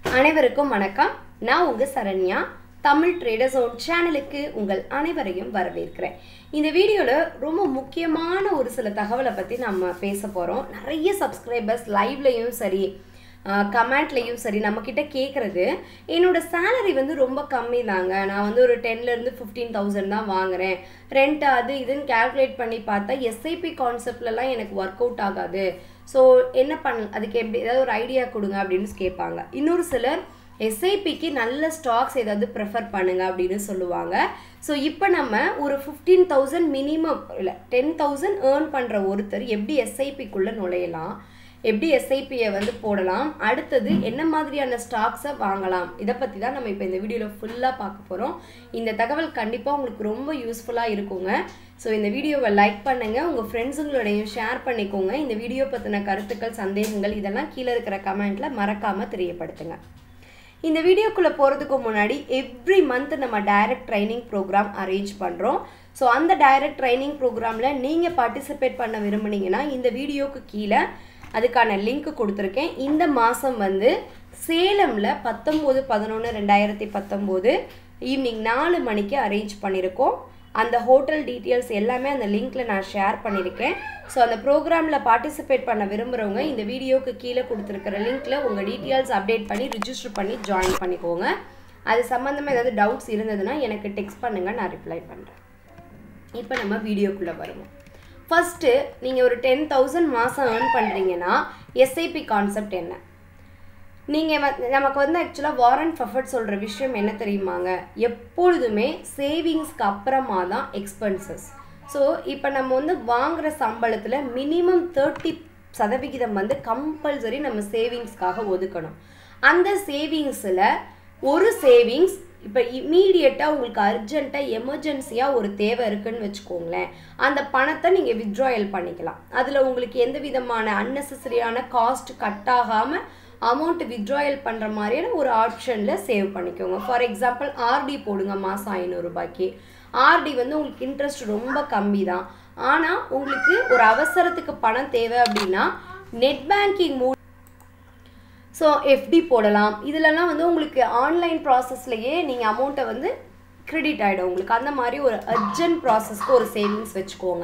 அனைவருக்கும் வணக்கம் நான் உங்க சரண்யா தமிழ் ட்ரேடர்ஸ் ஓன் சேனலுக்கு உங்கள் அனைவரையும் வரவேற்கிறேன் இந்த வீடியோவில் ரொம்ப முக்கியமான ஒரு சில தகவலை பற்றி நம்ம பேச போகிறோம் நிறைய சப்ஸ்கிரைபர்ஸ் லைவ்லையும் சரி கமெண்ட்லேயும் சரி நம்மக்கிட்ட கேட்குறது என்னோட சேலரி வந்து ரொம்ப கம்மி தாங்க நான் வந்து ஒரு டென்லேருந்து ஃபிஃப்டீன் தௌசண்ட் தான் வாங்குறேன் ரெண்ட் அது இதுன்னு கேல்குலேட் பண்ணி பார்த்தா எஸ்ஐபி கான்செப்ட்லலாம் எனக்கு ஒர்க் அவுட் ஆகாது ஸோ என்ன பண்ண அதுக்கு எப்படி ஏதாவது ஒரு ஐடியா கொடுங்க அப்படின்னு கேட்பாங்க இன்னொரு சிலர் எஸ்ஐபிக்கு நல்ல ஸ்டாக்ஸ் ஏதாவது ப்ரிஃபர் பண்ணுங்க அப்படின்னு சொல்லுவாங்க ஸோ இப்போ நம்ம ஒரு ஃபிஃப்டீன் தௌசண்ட் மினிமம் இல்லை டென் தௌசண்ட் ஏர்ன் பண்ணுற ஒருத்தர் எப்படி எஸ்ஐபிக்குள்ளே நுழையலாம் எப்படி எஸ்ஐபியை வந்து போடலாம் அடுத்தது என்ன மாதிரியான ஸ்டாக்ஸை வாங்கலாம் இதை பற்றி தான் நம்ம இப்போ இந்த வீடியோவில் ஃபுல்லாக பார்க்க போகிறோம் இந்த தகவல் கண்டிப்பாக உங்களுக்கு ரொம்ப யூஸ்ஃபுல்லாக இருக்குங்க ஸோ இந்த வீடியோவை லைக் பண்ணுங்கள் உங்கள் ஃப்ரெண்ட்ஸுங்களோடையும் ஷேர் பண்ணிக்கோங்க இந்த வீடியோ பற்றின கருத்துக்கள் சந்தேகங்கள் இதெல்லாம் கீழே இருக்கிற கமெண்ட்டில் மறக்காமல் தெரியப்படுத்துங்க இந்த வீடியோக்குள்ளே போகிறதுக்கு முன்னாடி எவ்ரி மந்த் நம்ம டைரக்ட் ட்ரைனிங் ப்ரோக்ராம் அரேஞ்ச் பண்ணுறோம் ஸோ அந்த டைரக்ட் ட்ரைனிங் ப்ரோக்ராமில் நீங்கள் பார்ட்டிசிபேட் பண்ண விரும்புனீங்கன்னா இந்த வீடியோக்கு கீழே அதுக்கான லிங்க் கொடுத்துருக்கேன் இந்த மாதம் வந்து சேலமில் பத்தொம்போது பதினொன்று ரெண்டாயிரத்தி பத்தொம்போது ஈவினிங் நாலு மணிக்கு அரேஞ்ச் பண்ணியிருக்கோம் அந்த ஹோட்டல் டீட்டெயில்ஸ் எல்லாமே அந்த லிங்க்ல நான் ஷேர் பண்ணியிருக்கேன் ஸோ அந்த ப்ரோக்ராமில் பார்ட்டிசிபேட் பண்ண விரும்புகிறவங்க இந்த வீடியோக்கு கீழே கொடுத்துருக்கிற லிங்க்ல உங்கள் டீட்டெயில்ஸ் அப்டேட் பண்ணி ரிஜிஸ்டர் பண்ணி ஜாயின் பண்ணிக்கோங்க அது சம்மந்தமாக ஏதாவது டவுட்ஸ் இருந்ததுன்னா எனக்கு டெக்ஸ்ட் பண்ணுங்கள் நான் ரிப்ளை பண்ணுறேன் இப்போ நம்ம வீடியோக்குள்ளே வருவோம் ஃபஸ்ட்டு நீங்கள் ஒரு டென் தௌசண்ட் மாதம் ஏர்ன் பண்ணுறீங்கன்னா எஸ்ஐபி கான்செப்ட் என்ன நீங்கள் நமக்கு வந்து ஆக்சுவலாக வாரன் ஃபஃபர்ட் சொல்கிற விஷயம் என்ன தெரியுமாங்க எப்பொழுதுமே சேவிங்ஸ்க்கு அப்புறமா தான் எக்ஸ்பென்சஸ் ஸோ இப்போ நம்ம வந்து வாங்குகிற சம்பளத்தில் மினிமம் தேர்ட்டி சதவிகிதம் வந்து கம்பல்சரி நம்ம சேவிங்ஸ்க்காக ஒதுக்கணும் அந்த சேவிங்ஸில் ஒரு சேவிங்ஸ் இப்போ இமீடியட்டாக உங்களுக்கு அர்ஜென்ட்டாக எமர்ஜென்சியாக ஒரு தேவை இருக்குன்னு வச்சுக்கோங்களேன் அந்த பணத்தை நீங்கள் வித்ட்ராயல் பண்ணிக்கலாம் அதில் உங்களுக்கு எந்த விதமான அன்னெசரியான காஸ்ட் கட் ஆகாமல் அமௌண்ட் வித்ட்ராயல் பண்ணுற மாதிரியான ஒரு ஆப்ஷனில் சேவ் பண்ணிக்கோங்க ஃபார் எக்ஸாம்பிள் ஆர்டி போடுங்க மாதம் ஐநூறுரூபாய்க்கு ஆர்டி வந்து உங்களுக்கு இன்ட்ரெஸ்ட் ரொம்ப கம்மி தான் ஆனால் உங்களுக்கு ஒரு அவசரத்துக்கு பணம் தேவை அப்படின்னா நெட் பேங்கிங் மூ ஸோ எஃப்டி போடலாம் இதிலலாம் வந்து உங்களுக்கு ஆன்லைன் ப்ராசஸ்லையே நீங்கள் அமௌண்ட்டை வந்து கிரெடிட் ஆகிடும் உங்களுக்கு அந்த மாதிரி ஒரு அர்ஜென்ட் ப்ராசஸ்க்கு ஒரு சேவிங்ஸ் வச்சுக்கோங்க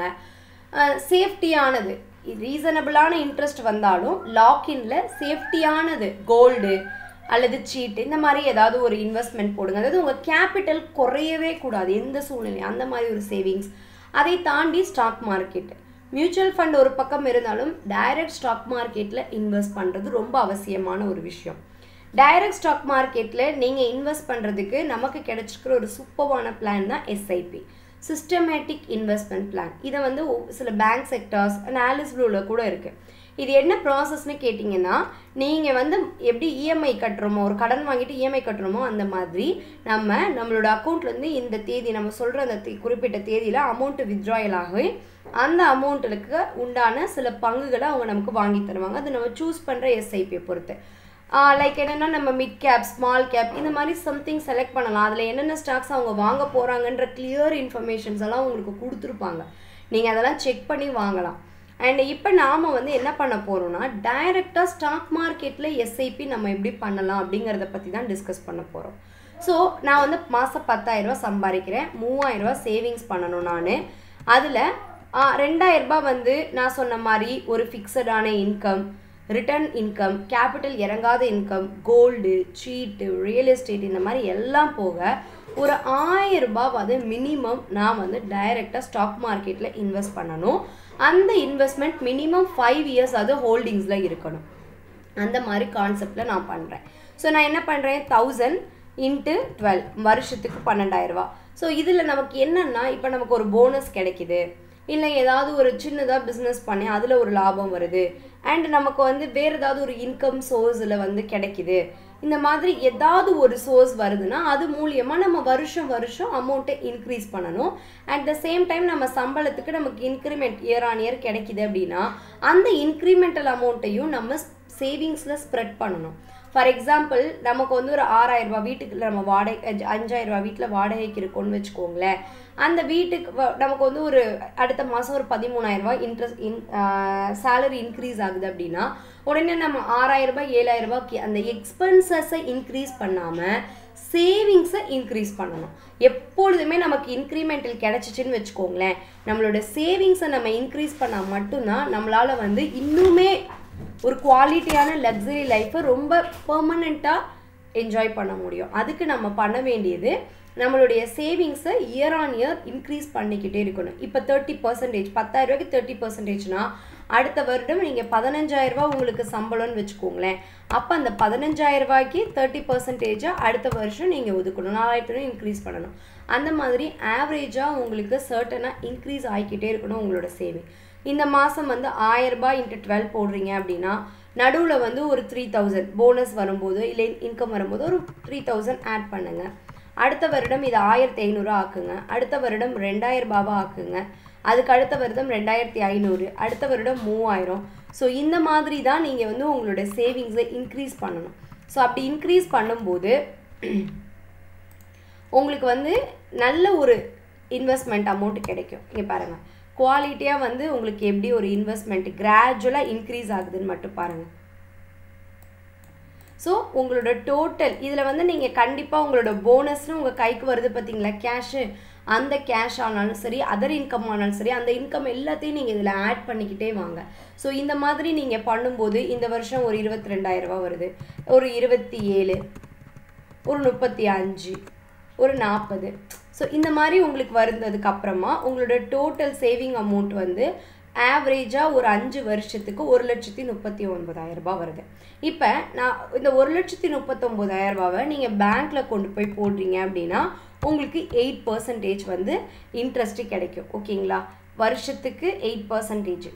சேஃப்டியானது ரீசனபிளான இன்ட்ரெஸ்ட் வந்தாலும் லாக்இனில் சேஃப்டியானது கோல்டு அல்லது சீட் இந்த மாதிரி ஏதாவது ஒரு இன்வெஸ்ட்மெண்ட் போடுங்க அதாவது உங்கள் கேபிட்டல் குறையவே கூடாது எந்த சூழ்நிலையும் அந்த மாதிரி ஒரு சேவிங்ஸ் அதை தாண்டி ஸ்டாக் மார்க்கெட் மியூச்சுவல் ஃபண்ட் ஒரு பக்கம் இருந்தாலும் டைரக்ட் ஸ்டாக் மார்க்கெட்டில் இன்வெஸ்ட் பண்ணுறது ரொம்ப அவசியமான ஒரு விஷயம் டைரக்ட் ஸ்டாக் மார்க்கெட்டில் நீங்கள் இன்வெஸ்ட் பண்ணுறதுக்கு நமக்கு கிடைச்சிருக்கிற ஒரு சூப்பரான பிளான் தான் எஸ்ஐபி சிஸ்டமேட்டிக் இன்வெஸ்ட்மெண்ட் பிளான் இதை வந்து சில பேங்க் செக்டர்ஸ் அண்ட் ஆலிஸ் ப்ளூவில் கூட இருக்குது இது என்ன ப்ராசஸ்னு கேட்டிங்கன்னா நீங்கள் வந்து எப்படி இஎம்ஐ கட்டுறோமோ ஒரு கடன் வாங்கிட்டு இஎம்ஐ கட்டுறோமோ அந்த மாதிரி நம்ம நம்மளோட அக்கௌண்ட்லேருந்து இந்த தேதி நம்ம சொல்கிற அந்த தே குறிப்பிட்ட தேதியில் அமௌண்ட்டு வித்ட்ராயல் ஆகி அந்த அமௌண்ட்டுக்கு உண்டான சில பங்குகளை அவங்க நமக்கு வாங்கி தருவாங்க அது நம்ம சூஸ் பண்ணுற எஸ்ஐபியை பொறுத்து லைக் என்னென்னா நம்ம மிட் கேப் ஸ்மால் கேப் இந்த மாதிரி சம்திங் செலக்ட் பண்ணலாம் அதில் என்னென்ன ஸ்டாக்ஸ் அவங்க வாங்க போகிறாங்கன்ற கிளியர் இன்ஃபர்மேஷன்ஸ் எல்லாம் உங்களுக்கு கொடுத்துருப்பாங்க நீங்கள் அதெல்லாம் செக் பண்ணி வாங்கலாம் அண்ட் இப்போ நாம் வந்து என்ன பண்ண போகிறோம்னா டைரெக்டாக ஸ்டாக் மார்க்கெட்டில் எஸ்ஐபி நம்ம எப்படி பண்ணலாம் அப்படிங்கிறத பற்றி தான் டிஸ்கஸ் பண்ண போகிறோம் ஸோ நான் வந்து மாதம் பத்தாயிரரூபா சம்பாதிக்கிறேன் மூவாயிரரூபா சேவிங்ஸ் பண்ணணும் நான் அதில் ரெண்டாயிரரூபா வந்து நான் சொன்ன மாதிரி ஒரு ஃபிக்ஸடான இன்கம் ரிட்டர்ன் இன்கம் கேபிட்டல் இறங்காத இன்கம் கோல்டு சீட்டு ரியல் எஸ்டேட் இந்த மாதிரி எல்லாம் போக ஒரு ஆயிரம் ரூபாவது மினிமம் நான் வந்து டைரெக்டாக ஸ்டாக் மார்க்கெட்டில் இன்வெஸ்ட் பண்ணணும் அந்த இன்வெஸ்ட்மெண்ட் மினிமம் ஃபைவ் இயர்ஸ் அது ஹோல்டிங்ஸில் இருக்கணும் அந்த மாதிரி கான்செப்டில் நான் பண்ணுறேன் ஸோ நான் என்ன பண்ணுறேன் தௌசண்ட் இன்ட்டு டுவெல் வருஷத்துக்கு பன்னெண்டாயிரரூபா ஸோ இதில் நமக்கு என்னென்னா இப்போ நமக்கு ஒரு போனஸ் கிடைக்குது இல்லை ஏதாவது ஒரு சின்னதாக பிஸ்னஸ் பண்ணி அதில் ஒரு லாபம் வருது அண்ட் நமக்கு வந்து வேறு ஏதாவது ஒரு இன்கம் சோர்ஸில் வந்து கிடைக்குது இந்த மாதிரி ஏதாவது ஒரு சோர்ஸ் வருதுன்னா அது மூலியமாக நம்ம வருஷம் வருஷம் அமௌண்ட்டை இன்க்ரீஸ் பண்ணணும் அட் த சேம் டைம் நம்ம சம்பளத்துக்கு நமக்கு இன்க்ரிமெண்ட் இயர் ஆன் இயர் கிடைக்குது அப்படின்னா அந்த இன்க்ரிமெண்டல் அமௌண்ட்டையும் நம்ம சேவிங்ஸில் ஸ்ப்ரெட் பண்ணணும் ஃபார் எக்ஸாம்பிள் நமக்கு வந்து ஒரு ஆறாயிரம் ரூபாய் வீட்டுக்கு நம்ம வாடகை அஞ்சு- அஞ்சாயிரம் ரூபாய் வீட்டில் வாடகைக்கு இருக்கோம்னு வச்சுக்கோங்களேன் அந்த வீட்டுக்கு வ- நமக்கு வந்து ஒரு அடுத்த மாதம் ஒரு பதிமூணாயிரம் ரூபாய் இன்ட்ரெஸ்ட் இன் சேலரி இன்க்ரீஸ் ஆகுது அப்படின்னா உடனே நம்ம ஆறாயிரம் ரூபாய் ஏழாயிரம் ரூபாய்க்கு அந்த எக்ஸ்பென்சஸை இன்க்ரீஸ் பண்ணாமல் சேவிங்ஸை இன்க்ரீஸ் பண்ணணும் எப்பொழுதுமே நமக்கு இன்க்ரிமெண்டல் கிடச்சிச்சின்னு வச்சுக்கோங்களேன் நம்மளோட சேவிங்ஸை நம்ம இன்க்ரீஸ் பண்ணால் மட்டும்தான் நம்மளால் வந்து இன்னுமே ஒரு குவாலிட்டியான லக்ஸரி லைஃப்பை ரொம்ப பெர்மனெண்ட்டாக என்ஜாய் பண்ண முடியும் அதுக்கு நம்ம பண்ண வேண்டியது நம்மளுடைய சேவிங்ஸை இயர் ஆன் இயர் இன்க்ரீஸ் பண்ணிக்கிட்டே இருக்கணும் இப்போ தேர்ட்டி பர்சன்டேஜ் பத்தாயிரம் ரூபாய்க்கு தேர்ட்டி பர்சன்டேஜ்னா அடுத்த வருடம் நீங்கள் பதினஞ்சாயிரம் ரூபாய் உங்களுக்கு சம்பளம்னு வச்சுக்கோங்களேன் அப்போ அந்த பதினஞ்சாயிரம் ரூபாய்க்கு தேர்ட்டி பர்சன்டேஜாக அடுத்த வருஷம் நீங்கள் ஒதுக்கணும் நாலாயிரத்தி ரூபாய் இன்க்ரீஸ் பண்ணணும் அந்த மாதிரி ஆவரேஜாக உங்களுக்கு சர்ட்டனாக இன்க்ரீஸ் ஆகிக்கிட்டே இருக்கணும் உங்களோட சேவிங் இந்த மாதம் வந்து ஆயிரம் ரூபாய் இன்ட்டு டுவெல் போடுறீங்க அப்படின்னா நடுவில் வந்து ஒரு த்ரீ தௌசண்ட் போனஸ் வரும்போது இல்லை இன்கம் வரும்போது ஒரு த்ரீ தௌசண்ட் ஆட் பண்ணுங்கள் அடுத்த வருடம் இது ஆயிரத்தி ஐநூறு ஆக்குங்க அடுத்த வருடம் ரெண்டாயிரம் ரூபாவா ஆக்குங்க அதுக்கு அடுத்த வருடம் ரெண்டாயிரத்தி ஐநூறு அடுத்த வருடம் மூவாயிரம் ஸோ இந்த மாதிரி தான் நீங்கள் வந்து உங்களோட சேவிங்ஸை இன்க்ரீஸ் பண்ணணும் ஸோ அப்படி இன்க்ரீஸ் பண்ணும்போது உங்களுக்கு வந்து நல்ல ஒரு இன்வெஸ்ட்மெண்ட் அமௌண்ட் கிடைக்கும் இங்கே பாருங்கள் குவாலிட்டியாக வந்து உங்களுக்கு எப்படி ஒரு இன்வெஸ்ட்மெண்ட் கிராஜுவலாக இன்க்ரீஸ் ஆகுதுன்னு மட்டும் பாருங்கள் ஸோ உங்களோட டோட்டல் இதில் வந்து நீங்கள் கண்டிப்பாக உங்களோட போனஸ்னு உங்கள் கைக்கு வருது பார்த்தீங்களா கேஷு அந்த கேஷ் ஆனாலும் சரி அதர் இன்கம் ஆனாலும் சரி அந்த இன்கம் எல்லாத்தையும் நீங்கள் இதில் ஆட் பண்ணிக்கிட்டே வாங்க ஸோ இந்த மாதிரி நீங்கள் பண்ணும்போது இந்த வருஷம் ஒரு இருபத்தி ரெண்டாயிரரூபா வருது ஒரு இருபத்தி ஏழு ஒரு முப்பத்தி அஞ்சு ஒரு நாற்பது ஸோ இந்த மாதிரி உங்களுக்கு வருந்ததுக்கு அப்புறமா உங்களோட டோட்டல் சேவிங் அமௌண்ட் வந்து ஆவரேஜாக ஒரு அஞ்சு வருஷத்துக்கு ஒரு லட்சத்தி முப்பத்தி ஒன்பதாயிரம் ரூபாய் வருது இப்போ நான் இந்த ஒரு லட்சத்தி முப்பத்தொம்போதாயிரம் ரூபாவை நீங்கள் பேங்க்கில் கொண்டு போய் போடுறீங்க அப்படின்னா உங்களுக்கு எயிட் பர்சன்டேஜ் வந்து இன்ட்ரெஸ்ட்டு கிடைக்கும் ஓகேங்களா வருஷத்துக்கு எயிட் பர்சன்டேஜ்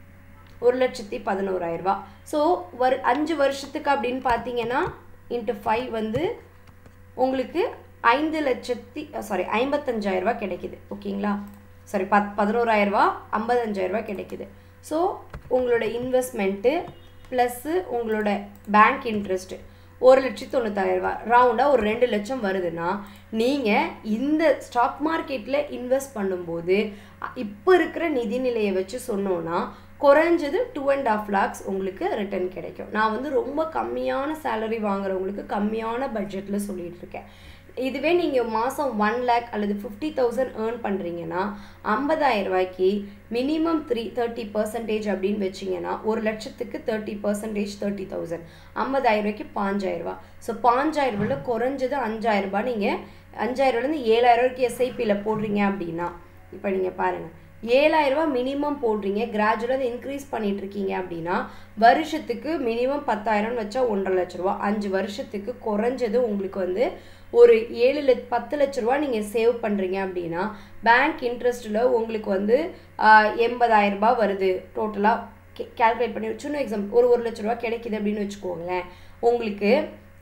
ஒரு லட்சத்தி பதினோராயிரம் ரூபாய் ஸோ வரு அஞ்சு வருஷத்துக்கு அப்படின்னு பார்த்தீங்கன்னா இன்ட்டு ஃபைவ் வந்து உங்களுக்கு ஐந்து லட்சத்தி சாரி ஐம்பத்தஞ்சாயிரம் ரூபாய் கிடைக்குது ஓகேங்களா சாரி பத் பதினோராயிரரூபா ஐம்பத்தஞ்சாயிரரூபா கிடைக்குது ஸோ உங்களோட இன்வெஸ்ட்மெண்ட்டு ப்ளஸ்ஸு உங்களோட பேங்க் இன்ட்ரெஸ்ட்டு ஒரு லட்சத்தி தொண்ணூத்தாயிரரூபா ரவுண்டாக ஒரு ரெண்டு லட்சம் வருதுன்னா நீங்கள் இந்த ஸ்டாக் மார்க்கெட்டில் இன்வெஸ்ட் பண்ணும்போது அ- இப்போ இருக்கிற நிதிநிலையை வச்சு சொன்னோன்னா குறைஞ்சது டூ அண்ட் ஆஃப் லேக்ஸ் உங்களுக்கு ரிட்டர்ன் கிடைக்கும் நான் வந்து ரொம்ப கம்மியான சேலரி வாங்குறவங்களுக்கு கம்மியான பட்ஜெட்டில் சொல்லிட்டு இருக்கேன் இதுவே நீங்கள் மாதம் ஒன் லேக் அல்லது ஃபிஃப்டி தௌசண்ட் ஏர்ன் பண்ணுறீங்கன்னா ஐம்பதாயிரம் ரூபாய்க்கு மினிமம் த்ரீ தேர்ட்டி பர்சன்டேஜ் அப்படின்னு வச்சிங்கன்னா ஒரு லட்சத்துக்கு தேர்ட்டி பர்சன்டேஜ் தேர்ட்டி தௌசண்ட் ஐம்பதாயிரம் ரூபாய்க்கு பாஞ்சாயிரம் ரூபாய் ஸோ பாஞ்சாயிரம் ரூபாயில் குறைஞ்சது அஞ்சாயிரம் ரூபாய் நீங்கள் அஞ்சாயிரம் ரூபாயிலேருந்து ஏழாயிரம் ரூபாய்க்கு எஸ்ஐபியில் போடுறீங்க அப்படின்னா இப்போ நீங்கள் பாருங்கள் ஏழாயிரம் ரூபாய் மினிமம் போடுறீங்க கிராஜுவலாக இன்க்ரீஸ் பண்ணிட்டு இருக்கீங்க அப்படின்னா வருஷத்துக்கு மினிமம் பத்தாயிரம்னு வச்சா ஒன்றரை லட்ச ரூபா அஞ்சு வருஷத்துக்கு குறைஞ்சது உங்களுக்கு வந்து ஒரு ஏழு லட்ச பத்து லட்ச ரூபா நீங்கள் சேவ் பண்ணுறீங்க அப்படின்னா பேங்க் இன்ட்ரெஸ்ட்டில் உங்களுக்கு வந்து ஆஹ், எண்பதாயிரம் ரூபாய் வருது டோட்டலாக கேல்குலேட் பண்ணி சின்ன எக்ஸாம்பிள் ஒரு ஒரு லட்ச ரூபா கிடைக்குது அப்படின்னு வச்சுக்கோங்களேன் உங்களுக்கு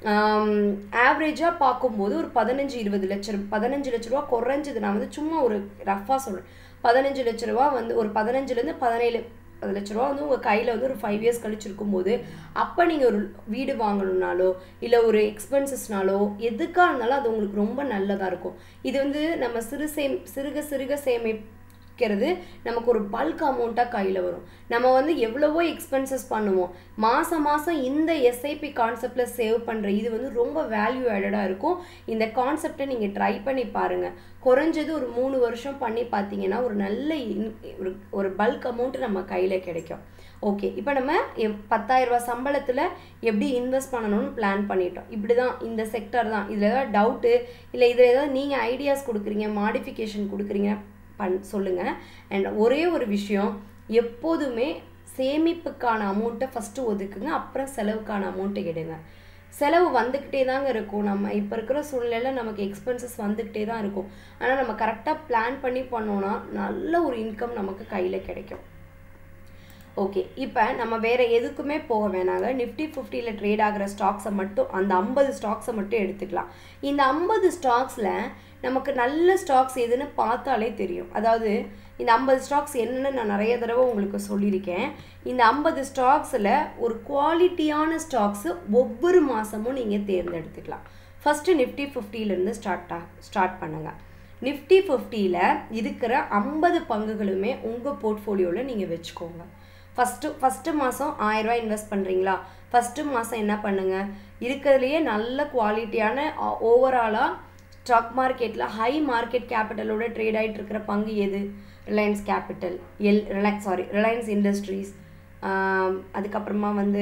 ஆவரேஜாக பார்க்கும்போது ஒரு பதினஞ்சு இருபது லட்ச ரூபா பதினஞ்சு லட்ச ரூபா குறைஞ்சது நான் வந்து சும்மா ஒரு ரஃபாக சொல்கிறேன் பதினஞ்சு லட்ச ரூபா வந்து ஒரு பதினஞ்சுலேருந்து பதினேழு பத்து லட்ச ரூபா வந்து உங்கள் கையில் வந்து ஒரு ஃபைவ் இயர்ஸ் கழிச்சு இருக்கும்போது அப்போ நீங்கள் ஒரு வீடு வாங்கணும்னாலோ இல்லை ஒரு எக்ஸ்பென்சஸ்னாலோ எதுக்காக இருந்தாலும் அது உங்களுக்கு ரொம்ப நல்லதாக இருக்கும் இது வந்து நம்ம சிறு சேம் சிறுக சிறுக சேமிக்கிறது நமக்கு ஒரு பல்க் அமௌண்ட்டாக கையில் வரும் நம்ம வந்து எவ்வளவோ எக்ஸ்பென்சஸ் பண்ணுவோம் மாதம் மாதம் இந்த எஸ்ஐபி கான்செப்டில் சேவ் பண்ணுற இது வந்து ரொம்ப வேல்யூ ஆடடாக இருக்கும் இந்த கான்செப்டை நீங்கள் ட்ரை பண்ணி பாருங்கள் குறைஞ்சது ஒரு மூணு வருஷம் பண்ணி பார்த்தீங்கன்னா ஒரு நல்ல in- ஒரு ஒரு பல்க் அமௌண்ட் நம்ம கையில் கிடைக்கும் ஓகே இப்போ நம்ம எப்- பத்தாயிரம் ரூபாய் சம்பளத்தில் எப்படி இன்வெஸ்ட் பண்ணணும்னு பிளான் பண்ணிட்டோம் இப்படி தான் இந்த செக்டர் தான் இதில் ஏதாவது டவுட்டு இல்லை இதில் ஏதாவது நீங்கள் ஐடியாஸ் கொடுக்குறீங்க மாடிஃபிகேஷன் கொடுக்குறீங்க பண் சொல்லுங்கள் அண்ட் ஒரே ஒரு விஷயம் எப்போதுமே சேமிப்புக்கான அமௌண்ட்டை ஃபஸ்ட்டு ஒதுக்குங்க அப்புறம் செலவுக்கான அமௌண்ட்டை எடுங்க செலவு வந்துக்கிட்டே தாங்க இருக்கும் நம்ம இப்போ இருக்கிற சூழ்நிலையில் நமக்கு எக்ஸ்பென்சஸ் வந்துக்கிட்டே தான் இருக்கும் ஆனால் நம்ம கரெக்டாக பிளான் பண்ணி பண்ணோன்னா நல்ல ஒரு இன்கம் நமக்கு கையில் கிடைக்கும் ஓகே இப்போ நம்ம வேறு எதுக்குமே போக வேணாங்க நிஃப்டி ஃபிஃப்டியில் ட்ரேட் ஆகிற ஸ்டாக்ஸை மட்டும் அந்த ஐம்பது ஸ்டாக்ஸை மட்டும் எடுத்துக்கலாம் இந்த ஐம்பது ஸ்டாக்ஸில் நமக்கு நல்ல ஸ்டாக்ஸ் எதுன்னு பார்த்தாலே தெரியும் அதாவது இந்த ஐம்பது ஸ்டாக்ஸ் என்னென்னு நான் நிறைய தடவை உங்களுக்கு சொல்லியிருக்கேன் இந்த ஐம்பது ஸ்டாக்ஸில் ஒரு குவாலிட்டியான ஸ்டாக்ஸு ஒவ்வொரு மாதமும் நீங்கள் தேர்ந்தெடுத்துக்கலாம் ஃபஸ்ட்டு நிஃப்டி ஃபிஃப்டியிலேருந்து ஸ்டார்ட் ஸ்டார்ட் பண்ணுங்கள் நிஃப்டி ஃபிஃப்டியில் இருக்கிற ஐம்பது பங்குகளுமே உங்கள் போர்ட்ஃபோலியோவில் நீங்கள் வச்சுக்கோங்க ஃபஸ்ட்டு ஃபஸ்ட்டு மாதம் ஆயிரரூவா இன்வெஸ்ட் பண்ணுறீங்களா ஃபஸ்ட்டு மாதம் என்ன பண்ணுங்கள் இருக்கிறதுலையே நல்ல குவாலிட்டியான ஓவராலாக ஸ்டாக் மார்க்கெட்டில் ஹை மார்க்கெட் கேபிட்டலோட ட்ரேட் ஆகிட்டு இருக்கிற பங்கு எது Reliance Capital L Reliance sorry Reliance Industries அதுக்கப்புறமா வந்து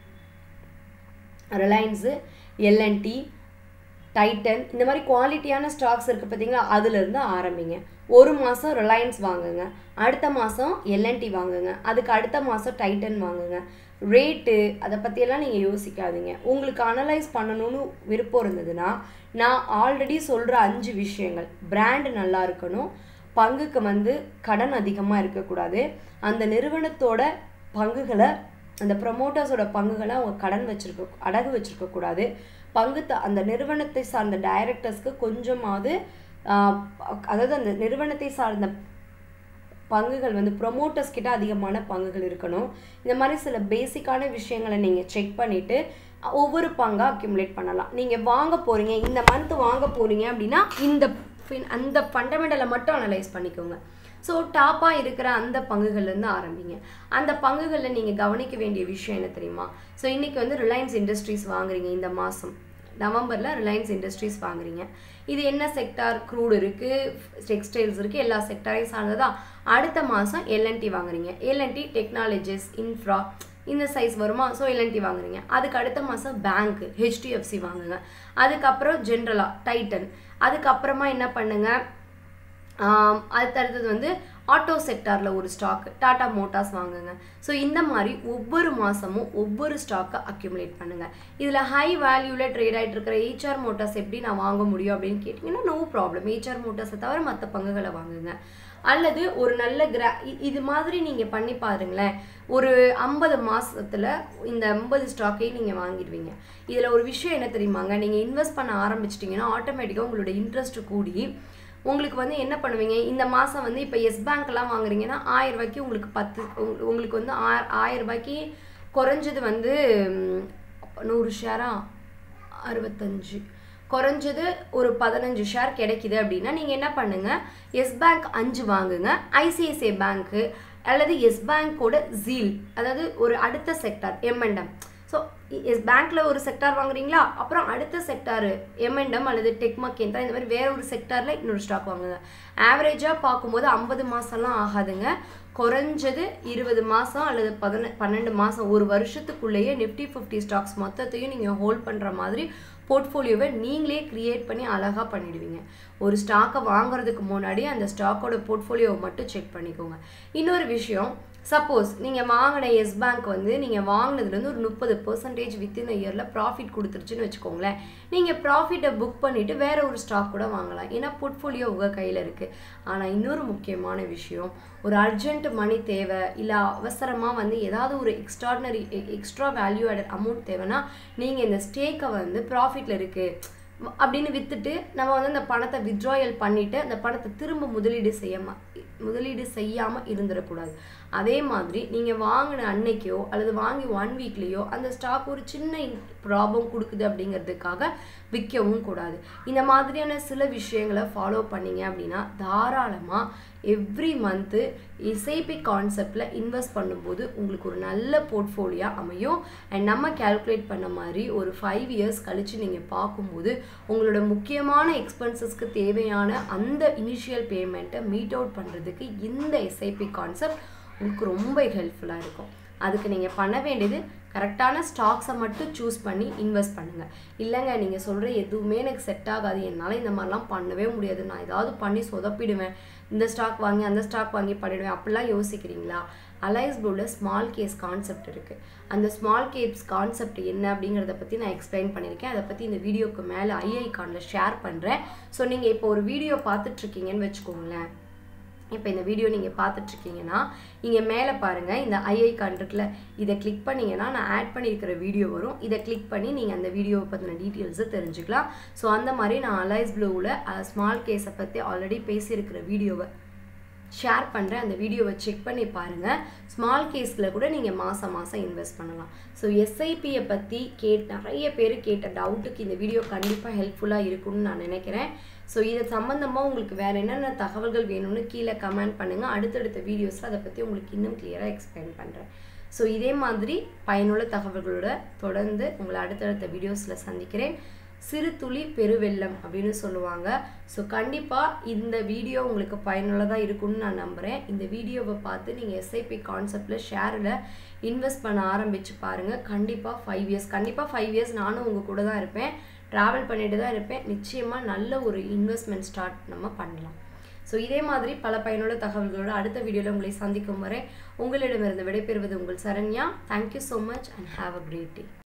ரிலையன்ஸு எல்என்டி டைட்டன் இந்த மாதிரி குவாலிட்டியான ஸ்டாக்ஸ் இருக்குது பார்த்தீங்களா அதுலேருந்து ஆரம்பிங்க ஒரு மாதம் ரிலையன்ஸ் வாங்குங்க அடுத்த மாதம் எல்என்டி வாங்குங்க அதுக்கு அடுத்த மாதம் டைட்டன் வாங்குங்க ரேட்டு அதை பற்றியெல்லாம் நீங்கள் யோசிக்காதீங்க உங்களுக்கு அனலைஸ் பண்ணணும்னு விருப்பம் இருந்ததுன்னா நான் ஆல்ரெடி சொல்கிற அஞ்சு விஷயங்கள் பிராண்டு நல்லா இருக்கணும் பங்குக்கு வந்து கடன் அதிகமாக இருக்கக்கூடாது அந்த நிறுவனத்தோட பங்குகளை அந்த ப்ரொமோட்டர்ஸோட பங்குகளை அவங்க கடன் வச்சுருக்க அடகு வச்சுருக்கக்கூடாது பங்கு த அந்த நிறுவனத்தை சார்ந்த டைரக்டர்ஸ்க்கு கொஞ்சமாவது அதாவது அந்த நிறுவனத்தை சார்ந்த பங்குகள் வந்து ப்ரொமோட்டர்ஸ் கிட்ட அதிகமான பங்குகள் இருக்கணும் இந்த மாதிரி சில பேசிக்கான விஷயங்களை நீங்கள் செக் பண்ணிவிட்டு ஒவ்வொரு பங்காக அக்யூமுலேட் பண்ணலாம் நீங்கள் வாங்க போகிறீங்க இந்த மந்த் வாங்க போகிறீங்க அப்படின்னா இந்த அந்த ஃபண்டமெண்டலை மட்டும் அனலைஸ் பண்ணிக்கோங்க ஸோ டாப்பாக இருக்கிற அந்த பங்குகள்லேருந்து ஆரம்பிங்க அந்த பங்குகளில் நீங்கள் கவனிக்க வேண்டிய விஷயம் என்ன தெரியுமா ஸோ இன்றைக்கி வந்து ரிலையன்ஸ் இண்டஸ்ட்ரீஸ் வாங்குறீங்க இந்த மாதம் நவம்பரில் ரிலையன்ஸ் இண்டஸ்ட்ரீஸ் வாங்குறீங்க இது என்ன செக்டார் க்ரூட் இருக்குது டெக்ஸ்டைல்ஸ் இருக்குது எல்லா செக்டாரையும் சார்ந்ததா அடுத்த மாதம் எல்என்டி வாங்குறீங்க எல்என்டி டெக்னாலஜிஸ் இன்ஃப்ரா இந்த சைஸ் வருமா ஸோ எல்என்டி வாங்குறீங்க அதுக்கு அடுத்த மாதம் பேங்க்கு ஹெச்டிஎஃப்சி வாங்குங்க அதுக்கப்புறம் ஜென்ரலாக டைட்டன் அதுக்கப்புறமா என்ன பண்ணுங்கள் அடுத்தடுத்தது வந்து ஆட்டோ செக்டாரில் ஒரு ஸ்டாக் டாடா மோட்டார்ஸ் வாங்குங்க ஸோ இந்த மாதிரி ஒவ்வொரு மாதமும் ஒவ்வொரு ஸ்டாக்கை அக்யூமுலேட் பண்ணுங்கள் இதில் ஹை வேல்யூவில் ட்ரேட் ஆகிட்டு இருக்கிற ஹெச்ஆர் மோட்டார்ஸ் எப்படி நான் வாங்க முடியும் அப்படின்னு கேட்டிங்கன்னா நோ ப்ராப்ளம் ஹெச்ஆர் மோட்டார்ஸை தவிர மற்ற பங்குகளை வாங்குங்க அல்லது ஒரு நல்ல கிரா இது மாதிரி நீங்கள் பண்ணி பாருங்களேன் ஒரு ஐம்பது மாதத்தில் இந்த ஐம்பது ஸ்டாக்கையும் நீங்கள் வாங்கிடுவீங்க இதில் ஒரு விஷயம் என்ன தெரியுமாங்க நீங்கள் இன்வெஸ்ட் பண்ண ஆரம்பிச்சிட்டிங்கன்னா ஆட்டோமேட்டிக்காக உங்களோட இன்ட்ரெஸ்ட் கூடி உங்களுக்கு வந்து என்ன பண்ணுவீங்க இந்த மாதம் வந்து இப்போ எஸ் பேங்க்லாம் வாங்குறீங்கன்னா ஆயிரம் ரூபாய்க்கு உங்களுக்கு பத்து உங்களுக்கு வந்து ஆயிரம் ரூபாய்க்கு குறைஞ்சது வந்து நூறு ஷேரா அறுபத்தஞ்சு குறைஞ்சது ஒரு பதினஞ்சு ஷேர் கிடைக்குது அப்படின்னா நீங்கள் என்ன பண்ணுங்கள் எஸ் பேங்க் அஞ்சு வாங்குங்க ஐசிஐசிஐ பேங்க்கு அல்லது எஸ் பேங்க்கோட ஜீல் அதாவது ஒரு அடுத்த செக்டார் எம்என்டம் ஸோ எஸ் பேங்க்கில் ஒரு செக்டார் வாங்குறீங்களா அப்புறம் அடுத்த செக்டார் எம்என்டம் அல்லது டெக்மக்கேந்திரா இந்த மாதிரி வேற ஒரு செக்டாரில் இன்னொரு ஸ்டாக் வாங்குங்க ஆவரேஜாக பார்க்கும்போது ஐம்பது மாதம்லாம் ஆகாதுங்க குறைஞ்சது இருபது மாதம் அல்லது பதின பன்னெண்டு மாதம் ஒரு வருஷத்துக்குள்ளேயே நிஃப்டி ஃபிஃப்டி ஸ்டாக்ஸ் மொத்தத்தையும் நீங்கள் ஹோல்ட் பண்ணுற மாதிரி போர்ட்ஃபோலியோவை நீங்களே க்ரியேட் பண்ணி அழகாக பண்ணிடுவீங்க ஒரு ஸ்டாக்கை வாங்குறதுக்கு முன்னாடி அந்த ஸ்டாக்கோட போர்ட்ஃபோலியோவை மட்டும் செக் பண்ணிக்கோங்க இன்னொரு விஷயம் சப்போஸ் நீங்கள் வாங்கின எஸ் பேங்க் வந்து நீங்கள் வாங்கினதுலேருந்து ஒரு முப்பது பர்சன்டேஜ் வித்தின் இயரில் ப்ராஃபிட் கொடுத்துருச்சுன்னு வச்சுக்கோங்களேன் நீங்கள் ப்ராஃபிட்டை புக் பண்ணிவிட்டு வேற ஒரு ஸ்டாக் கூட வாங்கலாம் ஏன்னா போர்ட்ஃபோலியோ உங்கள் கையில் இருக்குது ஆனால் இன்னொரு முக்கியமான விஷயம் ஒரு அர்ஜென்ட் மணி தேவை இல்லை அவசரமாக வந்து ஏதாவது ஒரு extraordinary extra value added amount தேவைன்னா நீங்கள் இந்த ஸ்டேக்கை வந்து ப்ராஃபிட்டில் இருக்குது அப்படின்னு விற்றுட்டு நம்ம வந்து அந்த பணத்தை வித்ட்ராயல் பண்ணிவிட்டு அந்த பணத்தை திரும்ப முதலீடு செய்யாம முதலீடு செய்யாமல் இருந்துடக்கூடாது அதே மாதிரி நீங்கள் வாங்கின அன்னைக்கோ அல்லது வாங்கி ஒன் வீக்லேயோ அந்த ஸ்டாக் ஒரு சின்ன ப்ராப்ளம் கொடுக்குது அப்படிங்கிறதுக்காக விற்கவும் கூடாது இந்த மாதிரியான சில விஷயங்களை ஃபாலோ பண்ணீங்க அப்படின்னா தாராளமாக எவ்ரி மந்த்து எஸ்ஐபி கான்செப்டில் இன்வெஸ்ட் பண்ணும்போது உங்களுக்கு ஒரு நல்ல போர்ட்ஃபோலியோ அமையும் அண்ட் நம்ம கேல்குலேட் பண்ண மாதிரி ஒரு ஃபைவ் இயர்ஸ் கழித்து நீங்கள் பார்க்கும்போது உங்களோட முக்கியமான எக்ஸ்பென்சஸ்க்கு தேவையான அந்த இனிஷியல் பேமெண்ட்டை மீட் அவுட் பண்ணுறதுக்கு இந்த எஸ்ஐபி கான்செப்ட் உங்களுக்கு ரொம்ப ஹெல்ப்ஃபுல்லாக இருக்கும் அதுக்கு நீங்கள் பண்ண வேண்டியது கரெக்டான ஸ்டாக்ஸை மட்டும் சூஸ் பண்ணி இன்வெஸ்ட் பண்ணுங்கள் இல்லைங்க நீங்கள் சொல்கிற எதுவுமே எனக்கு செட் ஆகாது என்னால் இந்த மாதிரிலாம் பண்ணவே முடியாது நான் ஏதாவது பண்ணி சொதப்பிடுவேன் இந்த ஸ்டாக் வாங்கி அந்த ஸ்டாக் வாங்கி பண்ணிடுவேன் அப்படிலாம் யோசிக்கிறீங்களா அலைஸ் ப்ளூவில் ஸ்மால் கேஸ் கான்செப்ட் இருக்குது அந்த ஸ்மால் கேஸ் கான்செப்ட் என்ன அப்படிங்கிறத பற்றி நான் எக்ஸ்பிளைன் பண்ணியிருக்கேன் அதை பற்றி இந்த வீடியோக்கு மேலே ஐஐகானில் ஷேர் பண்ணுறேன் ஸோ நீங்கள் இப்போ ஒரு வீடியோ பார்த்துட்ருக்கீங்கன்னு வச்சுக்கோங்களேன் இப்போ இந்த வீடியோ நீங்கள் பார்த்துட்ருக்கீங்கன்னா இங்கே மேலே பாருங்கள் இந்த ஐஐ இருக்குல்ல இதை கிளிக் பண்ணிங்கன்னா நான் ஆட் பண்ணியிருக்கிற வீடியோ வரும் இதை கிளிக் பண்ணி நீங்கள் அந்த வீடியோவை பற்றின டீட்டெயில்ஸை தெரிஞ்சுக்கலாம் ஸோ அந்த மாதிரி நான் அலைஸ் ப்ளூவில் ஸ்மால் கேஸை பற்றி ஆல்ரெடி பேசியிருக்கிற வீடியோவை ஷேர் பண்ணுறேன் அந்த வீடியோவை செக் பண்ணி பாருங்கள் ஸ்மால் கேஸில் கூட நீங்கள் மாதம் மாதம் இன்வெஸ்ட் பண்ணலாம் ஸோ எஸ்ஐபியை பற்றி கேட் நிறைய பேர் கேட்ட டவுட்டுக்கு இந்த வீடியோ கண்டிப்பாக ஹெல்ப்ஃபுல்லாக இருக்கும்னு நான் நினைக்கிறேன் ஸோ இது சம்மந்தமாக உங்களுக்கு வேறு என்னென்ன தகவல்கள் வேணும்னு கீழே கமெண்ட் பண்ணுங்கள் அடுத்தடுத்த வீடியோஸில் அதை பற்றி உங்களுக்கு இன்னும் கிளியராக எக்ஸ்பிளைன் பண்ணுறேன் ஸோ இதே மாதிரி பயனுள்ள தகவல்களோட தொடர்ந்து உங்களை அடுத்தடுத்த வீடியோஸில் சந்திக்கிறேன் சிறு துளி பெருவெள்ளம் அப்படின்னு சொல்லுவாங்க ஸோ கண்டிப்பாக இந்த வீடியோ உங்களுக்கு பயனுள்ளதாக இருக்கும்னு நான் நம்புகிறேன் இந்த வீடியோவை பார்த்து நீங்கள் எஸ்ஐபி கான்செப்டில் ஷேரில் இன்வெஸ்ட் பண்ண ஆரம்பித்து பாருங்கள் கண்டிப்பாக ஃபைவ் இயர்ஸ் கண்டிப்பாக ஃபைவ் இயர்ஸ் நானும் உங்கள் கூட தான் இருப்பேன் ட்ராவல் பண்ணிட்டு தான் இருப்பேன் நிச்சயமாக நல்ல ஒரு இன்வெஸ்ட்மெண்ட் ஸ்டார்ட் நம்ம பண்ணலாம் ஸோ இதே மாதிரி பல பயனுள்ள தகவல்களோட அடுத்த வீடியோவில் உங்களை சந்திக்கும் வரை உங்களிடமிருந்து விடைபெறுவது உங்கள் Saranya thank you so much and have a great day